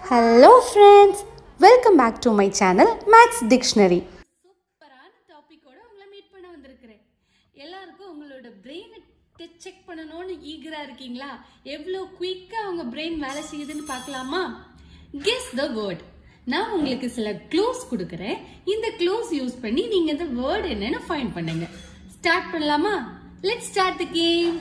hello friends welcome back to my channel Max dictionary சூப்பரான டாபிக்கோட உங்களை மீட் பண்ண வந்திருக்கிறேன் எல்லாருக்கும் உங்களோட பிரெயினை செக் பண்ணணும்னு ஈகரா இருக்கீங்களா எவ்வளோ குயிக்காக உங்க பிரெயின் வேலை செய்யுதுன்னு பார்க்கலாமா கெஸ் த வேர்ட் நான் உங்களுக்கு சில க்ளூஸ் கொடுக்குறேன் இந்த க்ளூஸ் யூஸ் பண்ணி நீங்க இந்த வேர்ட் என்னன்னு ஃபைண்ட் பண்ணுங்க ஸ்டார்ட் பண்ணலாமா லெட் ஸ்டார்ட் தி கேம்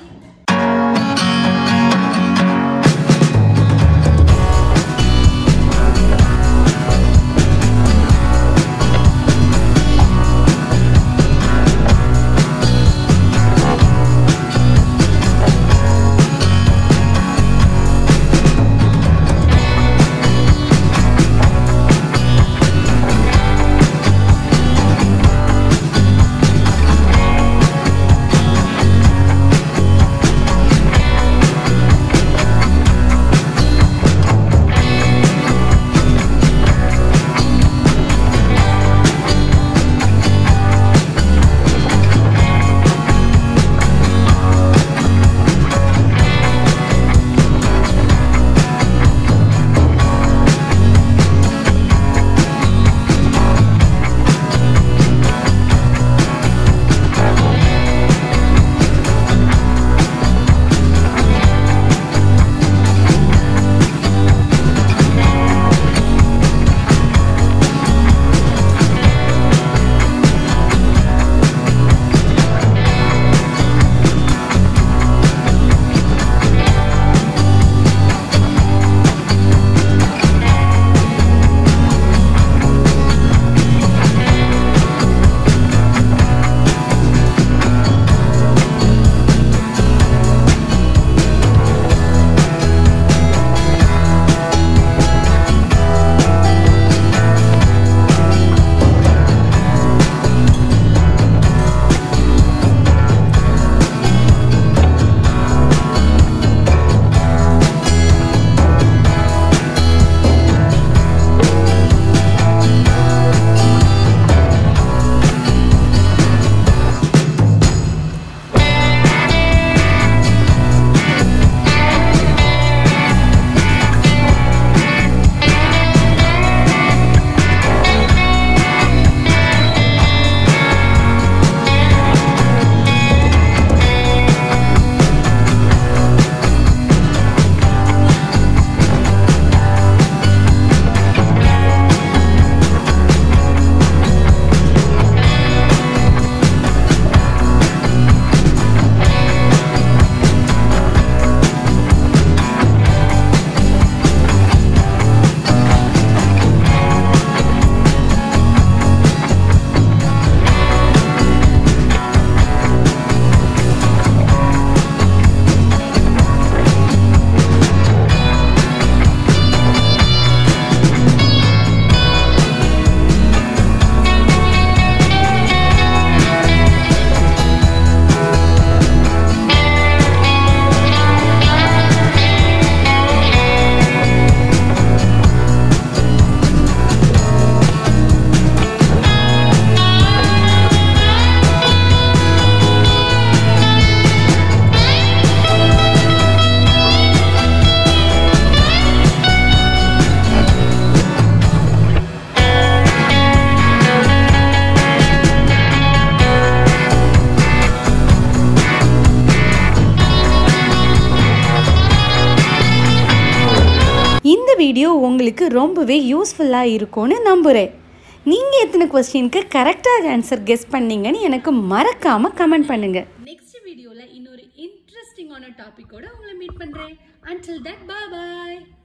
இந்த வீடியோ உங்களுக்கு ரொம்பவே யூஸ்ஃபுல்லாக இருக்கும்னு நம்புகிறேன் நீங்கள் எத்தனை கொஸ்டினுக்கு கரெக்டாக ஆன்சர் கெஸ் பண்ணீங்கன்னு எனக்கு மறக்காமல் கமெண்ட் பண்ணுங்கள் நெக்ஸ்ட் வீடியோல இன்னொரு இன்ட்ரெஸ்டிங்கான டாபிக்கோட உங்களை மீட் பண்றேன் until that bye bye